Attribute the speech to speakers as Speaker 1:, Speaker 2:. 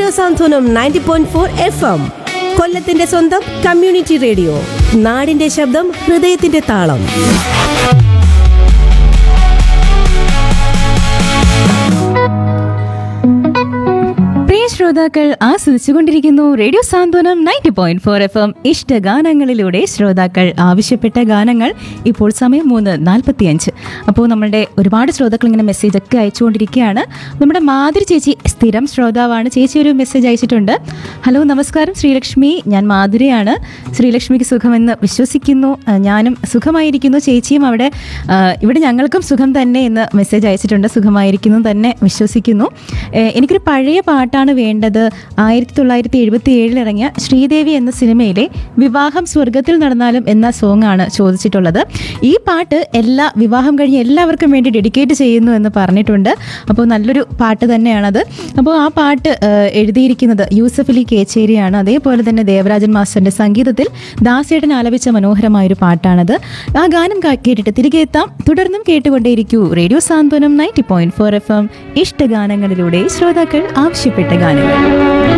Speaker 1: radio Santhwanam ninety point four F M കൊല്ലത്തിന്റെ സ്വന്തം community radio നാടിന്റെ ശബ്ദം ഹൃദയത്തിന്റെ താളം
Speaker 2: പ്രിയ ശ്രോതാക്കൾ ആസ്വദിച്ചുകൊണ്ടിരിക്കുന്നു radio Santhwanam ninety point four F M ഇഷ്ടഗാനങ്ങളിലൂടെ ശ്രോതാക്കൾ ആവശ്യപ്പെട്ട ഗാനങ്ങൾ ഇപ്പോൾ സമയം മൂന്ന് നാൽപ്പത്തിയഞ്ച് അപ്പോൾ നമ്മളുടെ ഒരുപാട് ശ്രോതാക്കൾ ഇങ്ങനെ മെസ്സേജ് ഒക്കെ അയച്ചുകൊണ്ടിരിക്കുകയാണ് നമ്മുടെ മാതിരി ചേച്ചി സ്ഥിരം ശ്രോതാവാണ് ചേച്ചി ഒരു മെസ്സേജ് അയച്ചിട്ടുണ്ട് ഹലോ നമസ്കാരം ശ്രീലക്ഷ്മി ഞാൻ മാധുരയാണ് ശ്രീലക്ഷ്മിക്ക് സുഖമെന്ന് വിശ്വസിക്കുന്നു ആ, ഞാനും സുഖമായിരിക്കുന്നു ചേച്ചിയും അവിടെ ആ, ഇവിടെ ഞങ്ങൾക്കും സുഖം തന്നെ എന്ന് മെസ്സേജ് അയച്ചിട്ടുണ്ട് സുഖമായിരിക്കുന്നു തന്നെ വിശ്വസിക്കുന്നു ഏ, എനിക്കൊരു പഴയ പാട്ടാണ് വേണ്ടത് ആയിരത്തി തൊള്ളായിരത്തി എഴുപത്തി ഏഴിൽ ഇറങ്ങിയ ശ്രീദേവി എന്ന സിനിമയിലെ വിവാഹം സ്വർഗത്തിൽ നടന്നാലും എന്ന സോങ് ആണ് ചോദിച്ചിട്ടുള്ളത് ഈ പാട്ട് എല്ലാ വിവാഹം കഴിഞ്ഞ് എല്ലാവർക്കും വേണ്ടി ഡെഡിക്കേറ്റ് ചെയ്യുന്നു എന്ന് പറഞ്ഞിട്ടുണ്ട് അപ്പോൾ നല്ലൊരു പാട്ട് തന്നെയാണത് അപ്പോൾ ആ പാട്ട് ഏ, എഴുതിയിരിക്കുന്നത് യൂസഫ് അലി കേച്ചേരിയാണ് അതേപോലെ തന്നെ ദേവരാജൻ മാസ്റ്ററിന്റെ സംഗീതത്തിൽ ദാസേട്ടൻ ആലപിച്ച മനോഹരമായൊരു പാട്ടാണത് ആ ഗാനം കാ- കേട്ടിട്ട് തിരികെ എത്താം തുടർന്നും കേട്ടുകൊണ്ടേയിരിക്കൂ radio Santhwanam ninety point four F M ഇഷ്ടഗാനങ്ങളിലൂടെ ശ്രോതാക്കൾ ആവശ്യപ്പെട്ട ഗാനങ്ങൾ